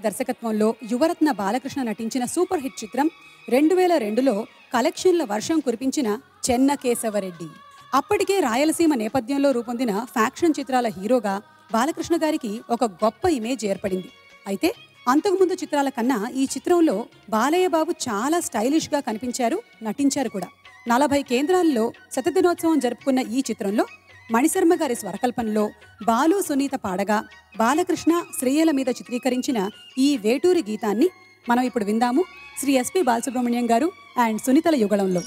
నాయక్ దర్శకత్వంలో యువరత్న బాలకృష్ణ నటించిన super hit చిత్రం రెండు వేల రెండులో కలెక్షన్ల వర్షం కురిపించిన చెన్న కేశవరెడ్డి అప్పటికే రాయలసీమ నేపథ్యంలో రూపొందిన ఫ్యాక్షన్ చిత్రాల హీరోగా బాలకృష్ణ గారికి ఒక గొప్ప ఇమేజ్ ఏర్పడింది అయితే అంతకుముందు చిత్రాల కన్నా ఈ చిత్రంలో బాలయ్య బాబు చాలా స్టైలిష్గా కనిపించారు నటించారు కూడా నలభై కేంద్రాల్లో శతదినోత్సవం జరుపుకున్న ఈ చిత్రంలో మణిశర్మ గారి స్వరకల్పనలో బాలు సునీత పాడగా బాలకృష్ణ శ్రేయల మీద చిత్రీకరించిన ఈ వేటూరి గీతాన్ని మనం ఇప్పుడు విందాము శ్రీ ఎస్పి బాలసుబ్రహ్మణ్యం గారు అండ్ సునీతల యుగళంలో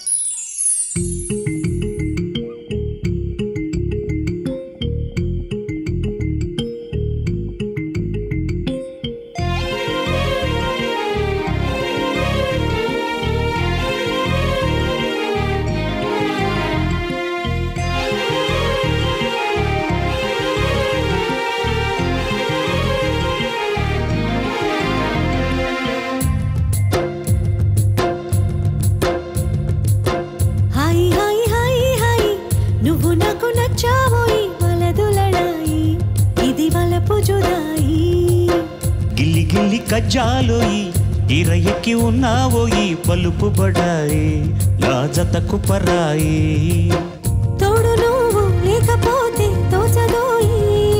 హాయ్ హాయ్ హాయ్ హాయ్ నువ్వు నాకు నచ్చావోయి వలదులడాయి ఇది వలపు జుదాయి గిల్లి గిల్లి కజ్జాలోయి ఈర ఎక్కి ఉన్నావోయి పలుపు బడాయి నా జతకు పరాయి తోడు నువ్వు లేకపోతే తోచదోయి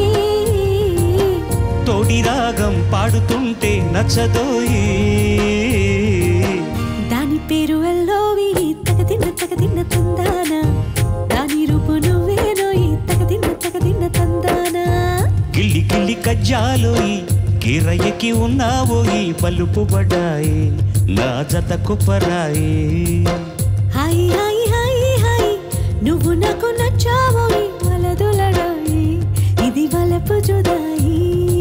తోడి రాగం పాడుతుంటే నచ్చదోయి దాని పేరు ఎల్లోవి తగదిన్న తగదిన్న తందానా దాని రూపు నువ్వేనోయి తగదిన్న తగదిన్న తందానా గిల్లి గిల్లి కజ్జాలోయి కీర ఎక్కి ఉన్నావోయి పలుపు బడాయి నా జతకు పరాయి హాయ్ హాయ్ హాయ్ హాయ్ నువ్వు నాకు నచ్చావోయి వలదులడాయి ఇది వలపు జుదాయి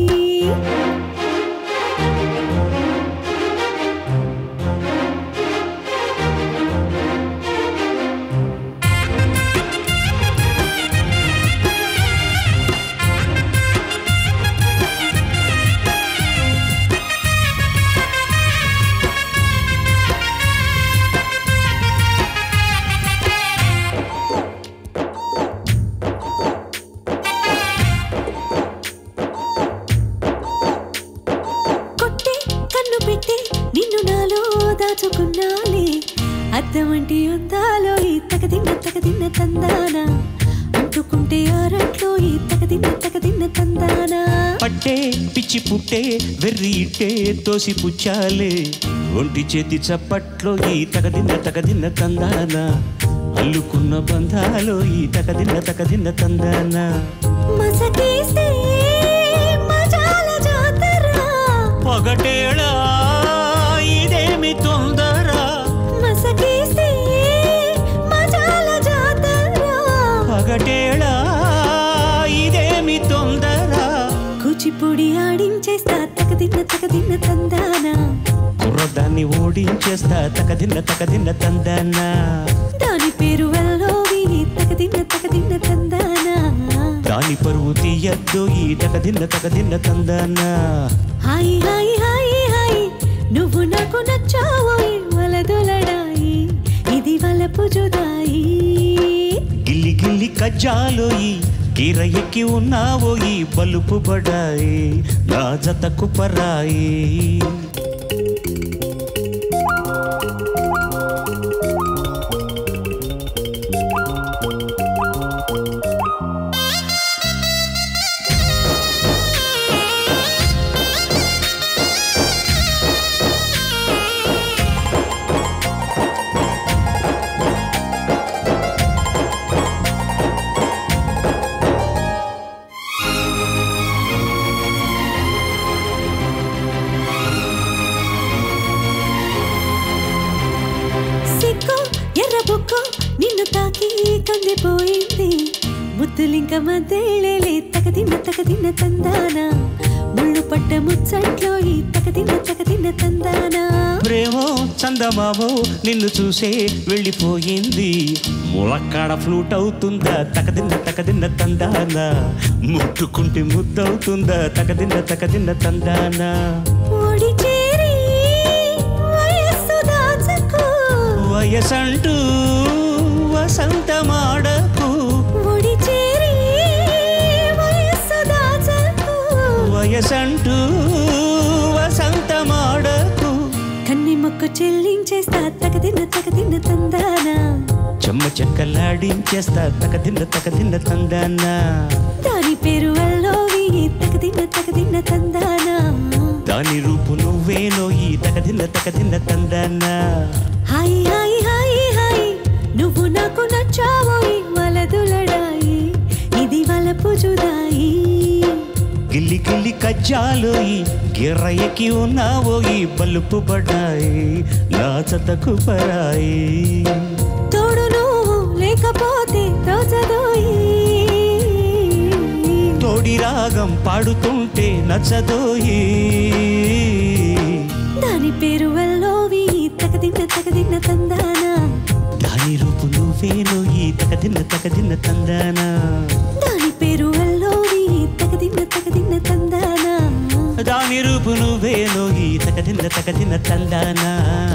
కొట్టి కన్ను పెట్టి నిన్ను నాలో దాచుకున్నాలే అద్దమంటి అందాలో ఈ తగదిన్న తగదిన్న తందానా అంటుకుంటే ఆరట్లో ఈ తగదిన్న తగదిన్న తందానా పట్టే పిచ్చి పుట్టే వెర్రి ఇట్టే తోసి పుచ్చాలే ఒంటి చేతి చప్పట్లో ఈ తగదిన్న తగదిన్న తందాన అల్లుకున్న బంధాలో ఈ తగదిన్న తగదిన్న తందాన మసకేస్తే మజాల జాతర పొగటేళా ఇదేమి తొందర మసకేస్తే మజాల జాతర పగటేళా ఇదేమి తొందర కూచిపూడి ఆడించేస్తా తగదిన్న తగదిన్న తందానా కుర్రదాన్ని ఓడించేస్తా తగదిన్న తగదిన్న తందాన దాని పేరు వెల్లోవి తగదిన్న తగదిన్న తందానా దాని పరువు తీయద్దు ఈ తగదిన్న తగదిన్న తందాన హాయ్ హాయ్ హాయ్ హాయ్ నువ్వు నాకు నచ్చావోయ్ వలదొలడాయి ఇది వలపు జుదాయి గిల్లి గిల్లి కజ్జాలోయి కీర ఎక్కి ఉన్నావోయి బలుపు బడాయి నా జతకు పరాయి సిక్కు ఎర్ర బుక్కు నిన్ను తాకి కందిపోయింది ముద్దులింక మధ్యలే తగదిన్న తగదిన్న తందానా ముళ్ళు పట్ట ముచ్చట్లో ఈ తగదిన్న తగదిన్న తందానా ప్రేమో చందమామో నిన్ను చూసే వెళ్ళిపోయింది ములక్కాడ ఫ్లూట్ అవుతుందా తకదిన్న తకదిన్న తందాన ముట్టుకుంటే ముద్దవుతుందా తకదిన్న తకదిన్న తందాన ఓడి చేరి వయస్సు దాచకు వయసంటూ వసంతమాడకు ఒడి చేరి వయస్సు దాచకు వయసంటూ వసంత చెల్లించేస్తా తగదిన్న తగదిన్న తందానా చెమ్మ చెక్కలాడించేస్తా తకదిన్న తకదిన్న తందానా దాని పేరు అల్లోవి తగదిన్న తగదిన్న తందానా దాని రూపు నువ్వేనో ఈ తకదిన్న తకదిన్న తందానా హాయ్ హాయ్ హాయ్ హాయ్ నువ్వు నాకు నచ్చావోయ్ వలదులడాయి ఇది వలపు జుదాయి గిల్లి గిల్లి కజ్జాలోయి గిర్రయ్యకి ఉన్నావోయి బలుపు పడ్డాయి నా చతకు పరాయి తోడు నువ్వు లేకపోతే తోచదోయి తోడి రాగం పాడుతుంటే నచ్చదోయి దాని పేరు అల్లోవి తగదిన్న తగదిన్న తందానా దాని రూపు నువ్వేనో ఈ తకదిన్న తకదిన్న తందానా దాని పేరు అల్లోవి తగదిన్న తగదిన్న తందానా దాని రూపు నువ్వేనో ఈ తకదిన్న తకదిన్న తందానా